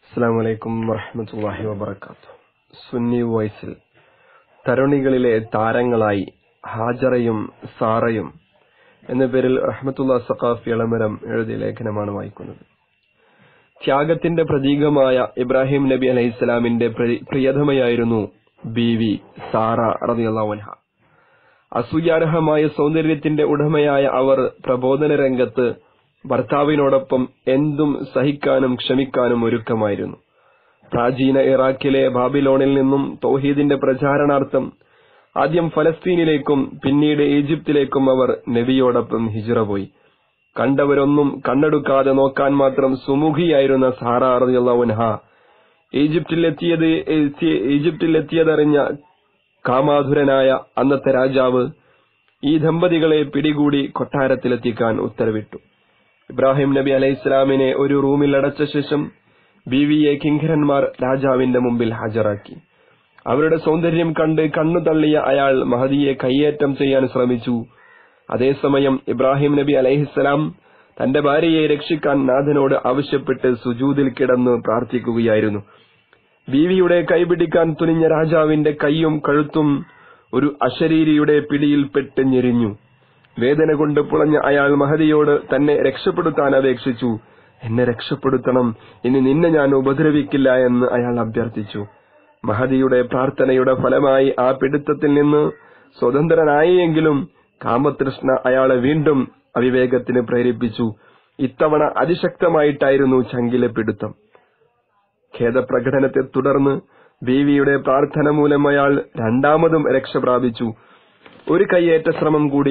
അസ്സാം വലൈക്കും വറഹമത്തല്ലാഹി വബർക്കാത്തു സുന്നി വോയിസിൽ തരുണികളിലെ താരങ്ങളായി ഹാജറയും സാറയും എന്ന പേരിൽ റഹ്മത്തുള്ള സഖാഫി ഇളമരം എഴുതിയ ലേഖനമാണ് വായിക്കുന്നത് ത്യാഗത്തിന്റെ പ്രതീകമായ ഇബ്രാഹിം നബി അലൈഹിസ്സലാമിന്റെ പ്രി- പ്രിയതമയായിരുന്നു ബീവി സാറ റളിയല്ലാഹു അൻഹ അസൂയാർഹമായ സൗന്ദര്യത്തിന്റെ ഉടമയായ അവർ പ്രബോധന രംഗത്ത് ഭർത്താവിനോടൊപ്പം എന്തും സഹിക്കാനും ക്ഷമിക്കാനും ഒരുക്കമായിരുന്നു പ്രാചീന ഇറാഖിലെ ബാബിലോണിൽ നിന്നും തൗഹീദിന്റെ പ്രചാരണാർത്ഥം ആദ്യം ഫലസ്തീനിലേക്കും പിന്നീട് ഈജിപ്തിലേക്കും അവർ നബിയോടൊപ്പം ഹിജ്റ പോയി കണ്ടവരൊന്നും കണ്ണെടുക്കാതെ നോക്കാൻ മാത്രം സുമുഖിയായിരുന്ന സാറ റളിയല്ലാഹുഅൻഹ ഈജിപ്തിലെത്തിയത് എത്തി- ഈജിപ്തിലെത്തിയതറിഞ്ഞ കാമാധുരനായ അന്നത്തെ രാജാവ് ഈ ദമ്പതികളെ പിടികൂടി കൊട്ടാരത്തിലെത്തിക്കാൻ ഉത്തരവിട്ടു ഇബ്രാഹിം നബി അലൈഹിസ്ലാമിനെ ഒരു റൂമിൽ അടച്ച ശേഷം ബീവിയെ കിങ്കരന്മാർ രാജാവിന്റെ മുമ്പിൽ ഹാജരാക്കി അവരുടെ സൗന്ദര്യം കണ്ട് കണ്ണു തള്ളിയ അയാൾ മഹദിയെ കയ്യേറ്റം ചെയ്യാൻ ശ്രമിച്ചു അതേസമയം ഇബ്രാഹിം നബി അലൈഹിസ്സലാം തന്റെ ഭാര്യയെ രക്ഷിക്കാൻ നാഥനോട് ആവശ്യപ്പെട്ട് സുജൂദിൽ കിടന്ന് പ്രാർത്ഥിക്കുകയായിരുന്നു ബീവിയുടെ കൈപിടിക്കാൻ തുനിഞ്ഞ രാജാവിന്റെ കൈയും കഴുത്തും ഒരു അശരീരിയുടെ പിടിയിൽപ്പെട്ട് ഞെരിഞ്ഞു വേദന കൊണ്ട് പുളഞ്ഞ അയാൾ മഹദിയോട് തന്നെ രക്ഷപ്പെടുത്താൻ അപേക്ഷിച്ചു എന്നെ രക്ഷപ്പെടുത്തണം ഇനി നിന്നെ ഞാൻ ഉപദ്രവിക്കില്ല എന്ന് അയാൾ അഭ്യർത്ഥിച്ചു മഹദിയുടെ പ്രാർത്ഥനയുടെ ഫലമായി ആ പിടുത്തത്തിൽ നിന്ന് സ്വതന്ത്രനായെങ്കിലും കാമതൃഷ്ണ അയാളെ വീണ്ടും അവിവേകത്തിന് പ്രേരിപ്പിച്ചു ഇത്തവണ അതിശക്തമായിട്ടായിരുന്നു ചങ്കിലെ പിടുത്തം ഖേദപ്രകടനത്തെ തുടർന്ന് ബീവിയുടെ പ്രാർത്ഥന മൂലം അയാൾ രണ്ടാമതും രക്ഷ പ്രാപിച്ചു ഒരു കയ്യേറ്റ ശ്രമം കൂടി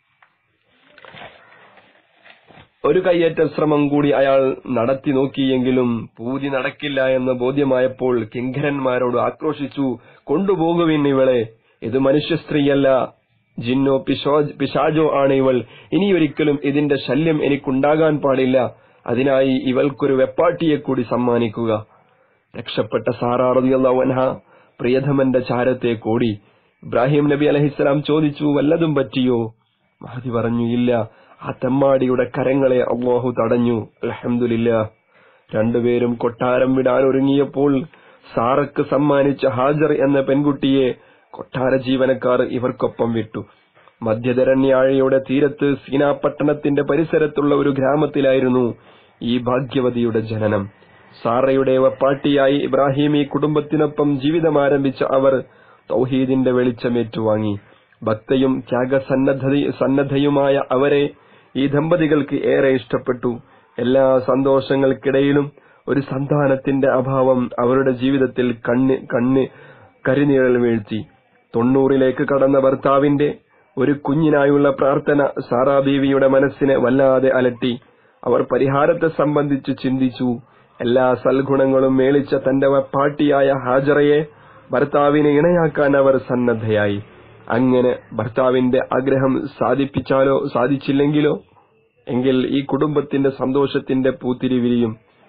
ഒരു കയ്യേറ്റ ശ്രമം കൂടി അയാൾ നടത്തി നോക്കിയെങ്കിലും പൂതി നടക്കില്ല എന്ന് ബോധ്യമായപ്പോൾ കിങ്കരന്മാരോട് ആക്രോശിച്ചു കൊണ്ടുപോകുവിൻ ഇവളെ ഇത് മനുഷ്യ സ്ത്രീയല്ല ജിന്നോ പിശോ പിശാജോ ആണ് ഇവൾ ഇനിയൊരിക്കലും ഇതിന്റെ ശല്യം എനിക്കുണ്ടാകാൻ പാടില്ല അതിനായി ഇവൾക്കൊരു വെപ്പാട്ടിയെ കൂടി സമ്മാനിക്കുക രക്ഷപ്പെട്ട സാറാറിയല്ലാഹു അൻഹ പ്രിയതമന്റെ ചാരത്തെ കൂടി ഇബ്രാഹിം നബി അലഹിസ്സലാം ചോദിച്ചു വല്ലതും പറ്റിയോ മഹദി പറഞ്ഞു ഇല്ല ആ തെമ്മാടിയുടെ കരങ്ങളെ അള്ളാഹു തടഞ്ഞു അലഹമില്ല രണ്ടുപേരും കൊട്ടാരം വിടാൻ ഒരുങ്ങിയപ്പോൾ സാറക്ക് സമ്മാനിച്ച ഹാജർ എന്ന പെൺകുട്ടിയെ കൊട്ടാര ജീവനക്കാർ ഇവർക്കൊപ്പം വിട്ടു മധ്യധരണ്യാഴയുടെ തീരത്ത് സീനാ പട്ടണത്തിന്റെ പരിസരത്തുള്ള ഒരു ഗ്രാമത്തിലായിരുന്നു ഈ ഭാഗ്യവതിയുടെ ജനനം സാറയുടെ വപ്പാട്ടിയായി ഇബ്രാഹിം ഈ കുടുംബത്തിനൊപ്പം ജീവിതം ആരംഭിച്ച അവർ തൗഹീദിന്റെ വെളിച്ചമേറ്റുവാങ്ങി ഭക്തയും ത്യാഗസന്നദ്ധ സന്നദ്ധയുമായ അവരെ ഈ ദമ്പതികൾക്ക് ഏറെ ഇഷ്ടപ്പെട്ടു എല്ലാ സന്തോഷങ്ങൾക്കിടയിലും ഒരു സന്താനത്തിന്റെ അഭാവം അവരുടെ ജീവിതത്തിൽ കണ്ണ് കണ്ണ് കരിനിഴൽ വീഴ്ത്തി തൊണ്ണൂറിലേക്ക് കടന്ന ഭർത്താവിന്റെ ഒരു കുഞ്ഞിനായുള്ള പ്രാർത്ഥന സാറാ ബീവിയുടെ മനസ്സിനെ വല്ലാതെ അലട്ടി അവർ പരിഹാരത്തെ സംബന്ധിച്ച് ചിന്തിച്ചു എല്ലാ സൽഗുണങ്ങളും മേളിച്ച തന്റെ പാട്ടിയായ ഹാജറയെ ഭർത്താവിനെ ഇണയാക്കാൻ അവർ സന്നദ്ധയായി അങ്ങനെ ഭർത്താവിന്റെ ആഗ്രഹം സാധിപ്പിച്ചാലോ സാധിച്ചില്ലെങ്കിലോ എങ്കിൽ ഈ കുടുംബത്തിന്റെ സന്തോഷത്തിന്റെ പൂത്തിരി വിരിയും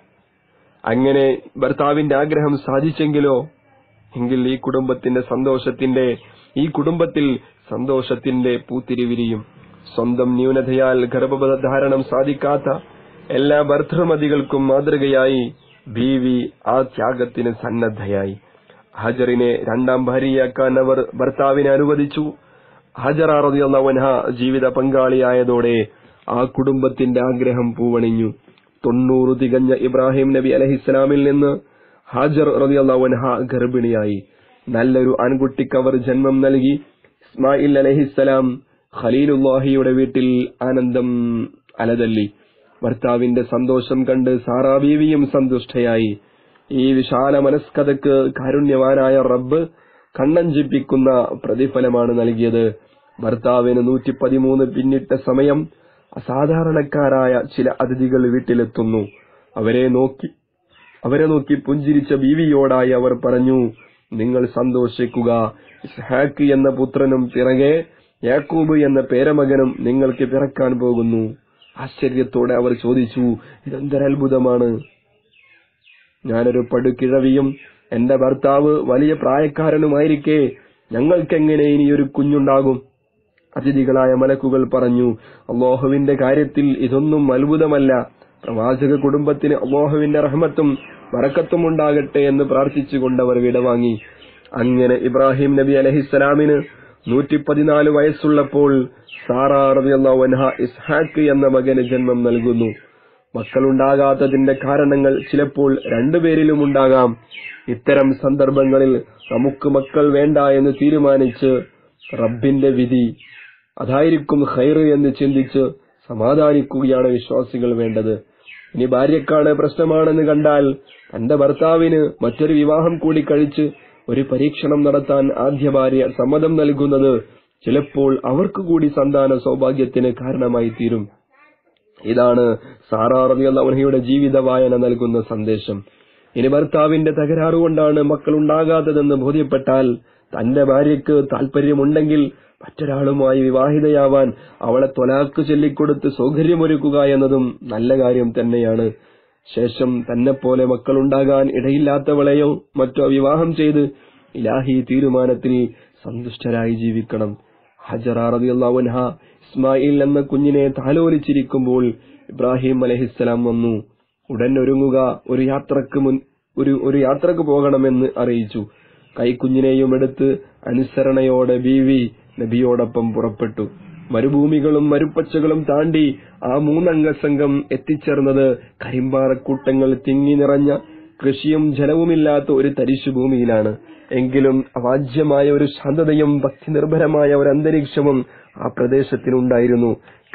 അങ്ങനെ ഭർത്താവിന്റെ ആഗ്രഹം സാധിച്ചെങ്കിലോ എങ്കിൽ ഈ കുടുംബത്തിന്റെ സന്തോഷത്തിന്റെ ഈ കുടുംബത്തിൽ സന്തോഷത്തിന്റെ പൂത്തിരി വിരിയും സ്വന്തം ന്യൂനതയാൽ ഗർഭധാരണം സാധിക്കാത്ത എല്ലാ ഭർത്തൃമതികൾക്കും മാതൃകയായി ബീവി ആ ത്യാഗത്തിന് സന്നദ്ധയായി ഹജറിനെ രണ്ടാം ഭാര്യയാക്കാൻ അവർ ഭർത്താവിനെ അനുവദിച്ചു ഹജറ റളിയല്ലാഹുഅൻഹ ജീവിത പങ്കാളിയായതോടെ ആ കുടുംബത്തിന്റെ ആഗ്രഹം പൂവണിഞ്ഞു തൊണ്ണൂറ് തികഞ്ഞ ഇബ്രാഹിം നബി അലഹിസ്സലാമിൽ നിന്ന് ഹാജർ റളിയല്ലാഹുഅൻഹ ഗർഭിണിയായി നല്ലൊരു ആൺകുട്ടിക്ക് അവർ ജന്മം നൽകി ഇസ്മായിൽ അലഹിസ്സലാം ഖലീലുല്ലാഹിയുടെ വീട്ടിൽ ആനന്ദം അലതല്ലി ഭർത്താവിന്റെ സന്തോഷം കണ്ട് സാറാ ബീവിയും സന്തുഷ്ടയായി ഈ വിശാല മനസ്കഥക്ക് കാരുണ്യവാനായ റബ്ബ് കണ്ണഞ്ചിപ്പിക്കുന്ന പ്രതിഫലമാണ് നൽകിയത് ഭർത്താവിന് നൂറ്റി പതിമൂന്ന് പിന്നിട്ട സമയം അസാധാരണക്കാരായ ചില അതിഥികൾ വീട്ടിലെത്തുന്നു അവരെ നോക്കി അവരെ നോക്കി പുഞ്ചിരിച്ച ബീവിയോടായി അവർ പറഞ്ഞു നിങ്ങൾ സന്തോഷിക്കുക ഇസ്ഹാക്ക് എന്ന പുത്രനും പിറകെ യാക്കൂബ് എന്ന പേരമകനും നിങ്ങൾക്ക് പിറക്കാൻ പോകുന്നു ആശ്ചര്യത്തോടെ അവർ ചോദിച്ചു ഇതെന്തൊരത്ഭുതമാണ് ഞാനൊരു പടുകിഴവിയും എന്റെ ഭർത്താവ് വലിയ പ്രായക്കാരനുമായിരിക്കെ ഞങ്ങൾക്കെങ്ങനെ ഇനിയൊരു കുഞ്ഞുണ്ടാകും അതിഥികളായ മലക്കുകൾ പറഞ്ഞു അള്ളാഹുവിന്റെ കാര്യത്തിൽ ഇതൊന്നും അത്ഭുതമല്ല പ്രവാചക കുടുംബത്തിന് അള്ളാഹുവിന്റെ റഹ്മത്തും വറക്കത്തും ഉണ്ടാകട്ടെ എന്ന് പ്രാർത്ഥിച്ചുകൊണ്ട് അവർ വിടവാങ്ങി അങ്ങനെ ഇബ്രാഹിം നബി അലഹിസ്സലാമിന് നൂറ്റി പതിനാല് വയസ്സുള്ളപ്പോൾ സാറാ റളിയല്ലാഹു അൻഹ ഇസ്ഹാക്ക് എന്ന മകന് ജന്മം നൽകുന്നു മക്കളുണ്ടാകാത്തതിന്റെ കാരണങ്ങൾ ചിലപ്പോൾ രണ്ടുപേരിലും ഉണ്ടാകാം ഇത്തരം സന്ദർഭങ്ങളിൽ നമുക്ക് മക്കൾ വേണ്ട എന്ന് തീരുമാനിച്ച് റബ്ബിന്റെ വിധി അതായിരിക്കും ഖൈർ എന്ന് ചിന്തിച്ച് സമാധാനിക്കുകയാണ് വിശ്വാസികൾ വേണ്ടത് ഇനി ഭാര്യക്കാണ് പ്രശ്നമാണെന്ന് കണ്ടാൽ തന്റെ ഭർത്താവിന് മറ്റൊരു വിവാഹം കൂടി കഴിച്ച് ഒരു പരീക്ഷണം നടത്താൻ ആദ്യ ഭാര്യ സമ്മതം നൽകുന്നത് ചിലപ്പോൾ അവർക്ക് കൂടി സന്താന സൗഭാഗ്യത്തിന് കാരണമായി തീരും ഇതാണ് സാറാ റബിയുടെ ജീവിത വായന നൽകുന്ന സന്ദേശം ഇനി ഭർത്താവിന്റെ തകരാറുകൊണ്ടാണ് മക്കൾ ഉണ്ടാകാത്തതെന്ന് ബോധ്യപ്പെട്ടാൽ തന്റെ ഭാര്യയ്ക്ക് താല്പര്യമുണ്ടെങ്കിൽ മറ്റൊരാളുമായി വിവാഹിതയാവാൻ അവളെ തൊലാക്ക് ചൊല്ലിക്കൊടുത്ത് സൗകര്യമൊരുക്കുക എന്നതും നല്ല കാര്യം തന്നെയാണ് ശേഷം തന്നെപ്പോലെ മക്കളുണ്ടാകാൻ ഇടയില്ലാത്തവളെയോ മറ്റോ വിവാഹം ചെയ്ത് ഇലാഹി തീരുമാനത്തിൽ സന്തുഷ്ടരായി ജീവിക്കണം ഹജറ റളിയല്ലാഹുഅൻഹ ഇസ്മായിൽ എന്ന കുഞ്ഞിനെ താലോലിച്ചിരിക്കുമ്പോൾ ഇബ്രാഹിം അലഹിസ്സലാം വന്നു ഉടൻ ഒരുങ്ങുക ഒരു യാത്രക്ക് മുൻ ഒരു ഒരു യാത്രക്ക് പോകണമെന്ന് അറിയിച്ചു കൈക്കുഞ്ഞിനെയും എടുത്ത് അനുസരണയോടെ ബീവി നബിയോടൊപ്പം പുറപ്പെട്ടു മരുഭൂമികളും മരുപ്പച്ചകളും താണ്ടി ആ മൂന്നംഗ സംഘം എത്തിച്ചേർന്നത് കരിമ്പാറക്കൂട്ടങ്ങൾ തിങ്ങി നിറഞ്ഞ കൃഷിയും ജലവുമില്ലാത്ത ഒരു തരിശുഭൂമിയിലാണ് എങ്കിലും അവാജ്യമായ ഒരു ശാന്തതയും ഭക്തിനിർഭരമായ ഒരു അന്തരീക്ഷവും ആ പ്രദേശത്തിനുണ്ടായിരുന്നു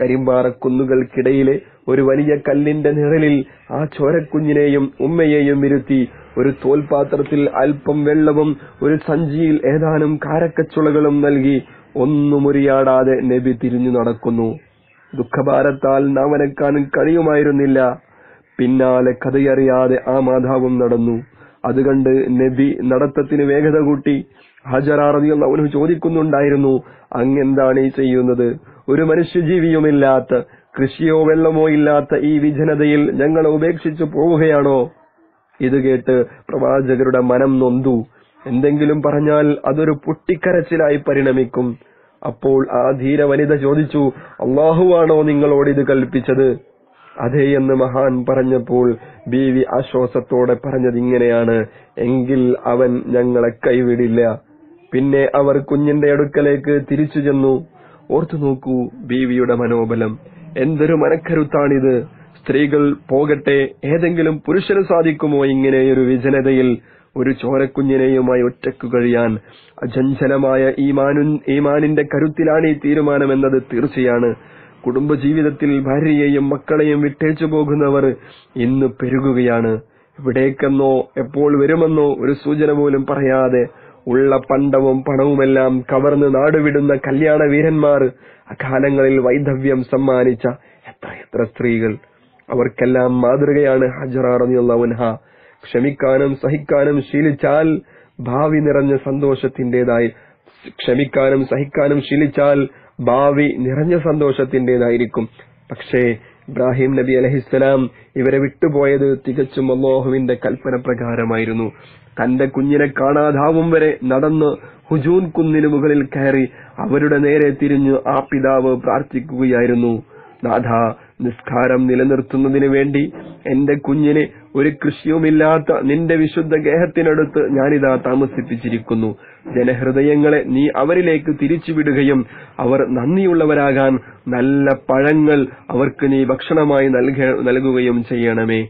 കരിമ്പാറക്കുന്നുകൾക്കിടയിലെ ഒരു വലിയ കല്ലിന്റെ നിഴലിൽ ആ ചോരക്കുഞ്ഞിനെയും ഉമ്മയെയും ഇരുത്തി ഒരു തോൽപാത്രത്തിൽ അല്പം വെള്ളവും ഒരു സഞ്ചിയിൽ ഏതാനും കാരക്കച്ചുളകളും നൽകി ഒന്നും ഉരിയാടാതെ നബി തിരിഞ്ഞു നടക്കുന്നു ദുഃഖഭാരത്താൽ നാവനക്കാൻ കഴിയുമായിരുന്നില്ല പിന്നാലെ കഥയറിയാതെ ആ മാതാവും നടന്നു അത് കണ്ട് നബി നടത്തത്തിന് വേഗത കൂട്ടി ഹജറാറതിയുള്ള അവന് ചോദിക്കുന്നുണ്ടായിരുന്നു അങ്ങെന്താണ് ഈ ചെയ്യുന്നത് ഒരു മനുഷ്യജീവിയുമില്ലാത്ത കൃഷിയോ വെള്ളമോ ഇല്ലാത്ത ഈ വിജനതയിൽ ഞങ്ങളെ ഉപേക്ഷിച്ചു പോവുകയാണോ ഇത് കേട്ട് പ്രവാചകരുടെ മനം നൊന്തു എന്തെങ്കിലും പറഞ്ഞാൽ അതൊരു പൊട്ടിക്കരച്ചിലായി പരിണമിക്കും അപ്പോൾ ആ ധീര വനിത ചോദിച്ചു അള്ളാഹുവാണോ നിങ്ങളോട് ഇത് കൽപ്പിച്ചത് അതെ എന്ന് മഹാൻ പറഞ്ഞപ്പോൾ ബീവി ആശ്വാസത്തോടെ പറഞ്ഞത് ഇങ്ങനെയാണ് എങ്കിൽ അവൻ ഞങ്ങളെ കൈവിടില്ല പിന്നെ അവർ കുഞ്ഞിന്റെ അടുക്കലേക്ക് തിരിച്ചു ചെന്നു ഓർത്തു നോക്കൂ ബീവിയുടെ മനോബലം എന്തൊരു മനക്കരുത്താണിത് സ്ത്രീകൾ പോകട്ടെ ഏതെങ്കിലും പുരുഷന് സാധിക്കുമോ ഇങ്ങനെയൊരു വിജനതയിൽ ഒരു ചോരക്കുഞ്ഞിനെയുമായി ഒറ്റക്കു കഴിയാൻ അചഞ്ചലമായ ഈമാനു ഈമാനിന്റെ കരുത്തിലാണ് ഈ തീരുമാനമെന്നത് തീർച്ചയാണ് കുടുംബജീവിതത്തിൽ ഭാര്യയെയും മക്കളെയും വിട്ടേച്ചു പോകുന്നവർ ഇന്ന് പെരുകുകയാണ് എവിടേക്കെന്നോ എപ്പോൾ വരുമെന്നോ ഒരു സൂചന പോലും പറയാതെ ഉള്ള പണ്ടവും പണവുമെല്ലാം കവർന്ന് നാടുവിടുന്ന കല്യാണ വീരന്മാർ അകാലങ്ങളിൽ വൈധവ്യം സമ്മാനിച്ച എത്രയെത്ര സ്ത്രീകൾ അവർക്കെല്ലാം മാതൃകയാണ് ഹജറാറിയുള്ള ഉൻഹ ക്ഷമിക്കാനും സഹിക്കാനും ശീലിച്ചാൽ ഭാവി നിറഞ്ഞ സന്തോഷത്തിന്റേതായി ക്ഷമിക്കാനും സഹിക്കാനും ശീലിച്ചാൽ ഭാവി നിറഞ്ഞ സന്തോഷത്തിന്റേതായിരിക്കും പക്ഷേ ഇബ്രാഹിം നബി അലഹിസ്സലാം ഇവരെ വിട്ടുപോയത് തികച്ചും അള്ളാഹുവിന്റെ കൽപ്പന പ്രകാരമായിരുന്നു തന്റെ കുഞ്ഞിനെ കാണാതാവും വരെ നടന്ന് ഹുജൂൻ കുന്നിനു മുകളിൽ കയറി അവരുടെ നേരെ തിരിഞ്ഞു ആ പിതാവ് പ്രാർത്ഥിക്കുകയായിരുന്നു നാഥ നിസ്കാരം നിലനിർത്തുന്നതിന് വേണ്ടി എന്റെ കുഞ്ഞിനെ ഒരു കൃഷിയുമില്ലാത്ത നിന്റെ വിശുദ്ധ ഗേഹത്തിനടുത്ത് ഞാനിതാ താമസിപ്പിച്ചിരിക്കുന്നു ജനഹൃദയങ്ങളെ നീ അവരിലേക്ക് തിരിച്ചുവിടുകയും അവർ നന്ദിയുള്ളവരാകാൻ നല്ല പഴങ്ങൾ അവർക്ക് നീ ഭക്ഷണമായി നൽക നൽകുകയും ചെയ്യണമേ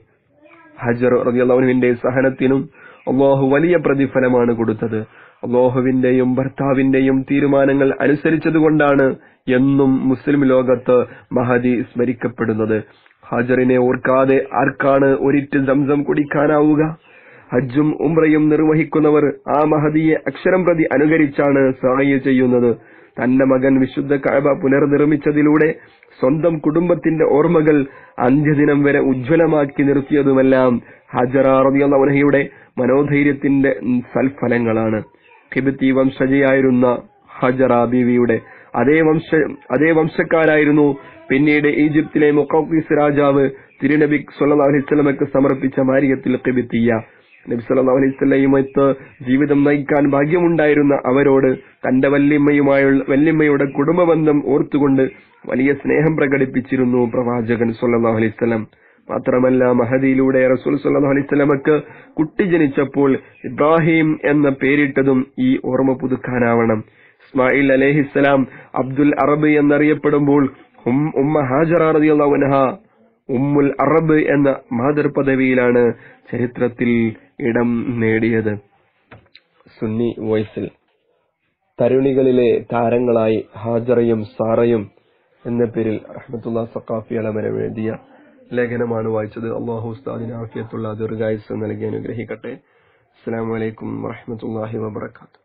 ഹജർ റതിയുള്ളവനുവിന്റെ സഹനത്തിനും അള്ളാഹു വലിയ പ്രതിഫലമാണ് കൊടുത്തത് അള്ളാഹുവിന്റെയും ഭർത്താവിന്റെയും തീരുമാനങ്ങൾ അനുസരിച്ചതുകൊണ്ടാണ് എന്നും മുസ്ലിം ലോകത്ത് മഹദി സ്മരിക്കപ്പെടുന്നത് ഹാജറിനെ ഓർക്കാതെ ആർക്കാണ് ഒരിറ്റ് സംസം കുടിക്കാനാവുക ഹജ്ജും ഉംറയും നിർവഹിക്കുന്നവർ ആ മഹദിയെ അക്ഷരം പ്രതി അനുകരിച്ചാണ് സഹായ ചെയ്യുന്നത് തന്റെ മകൻ വിശുദ്ധ കഅബ പുനർനിർമ്മിച്ചതിലൂടെ സ്വന്തം കുടുംബത്തിന്റെ ഓർമ്മകൾ അന്ത്യദിനം വരെ ഉജ്ജ്വലമാക്കി നിർത്തിയതുമെല്ലാം ഹജറ റളിയല്ലാഹുയുടെ മനോധൈര്യത്തിന്റെ സൽഫലങ്ങളാണ് ഖിബത്തി വംശജയായിരുന്ന ഹജറ ബീവിയുടെ അതേ വംശ അതേ വംശക്കാരായിരുന്നു പിന്നീട് ഈജിപ്തിലെ മുഖീസ് രാജാവ് തിരുനബി സല്ലല്ലാഹു അലൈഹി വസല്ലമക്ക് സമർപ്പിച്ച മാരിയത്തിൽ ഖിബത്തിയ നബി സല്ലല്ലാഹു അലൈഹി വസല്ലമയുമൊത്ത് ജീവിതം നയിക്കാൻ ഭാഗ്യമുണ്ടായിരുന്ന അവരോട് തന്റെ വല്യമ്മയുമായുള്ള വല്യമ്മയുടെ കുടുംബബന്ധം ഓർത്തുകൊണ്ട് വലിയ സ്നേഹം പ്രകടിപ്പിച്ചിരുന്നു പ്രവാചകൻ സല്ലല്ലാഹു അലൈഹി വസല്ലം മാത്രമല്ല മഹദിയിലൂടെ റസൂൽ സല്ലല്ലാഹു അലൈഹി വസല്ലമക്ക് കുട്ടി ജനിച്ചപ്പോൾ ഇബ്രാഹിം എന്ന പേരിട്ടതും ഈ ഓർമ്മ പുതുക്കാനാവണം ഇസ്മായിൽ അലൈഹിസ്സലാം അബ്ദുൽ അറബ് എന്നറിയപ്പെടുമ്പോൾ ഉം- ഉമ്മ ഹാജറ റളിയല്ലാഹു അൻഹ ഉമ്മുൽ അറബ് എന്ന മാതൃ പദവിയിലാണ് ചരിത്രത്തിൽ ഇടം നേടിയത് സുന്നി വോയിസിൽ തരുണികളിലെ താരങ്ങളായി ഹാജറയും സാറയും എന്ന പേരിൽ റഹ്മത്തുള്ള സഖാഫി അലമരം എഴുതിയ ലേഖനമാണ് വായിച്ചത് അള്ളാഹു ഉസ്താദിന് ആഫിയത്തുള്ള ദീർഘായുസ് നൽകി അനുഗ്രഹിക്കട്ടെ അസ്സലാമു അലൈക്കും വറഹ്മത്തുള്ളാഹി വബറകാതുഹു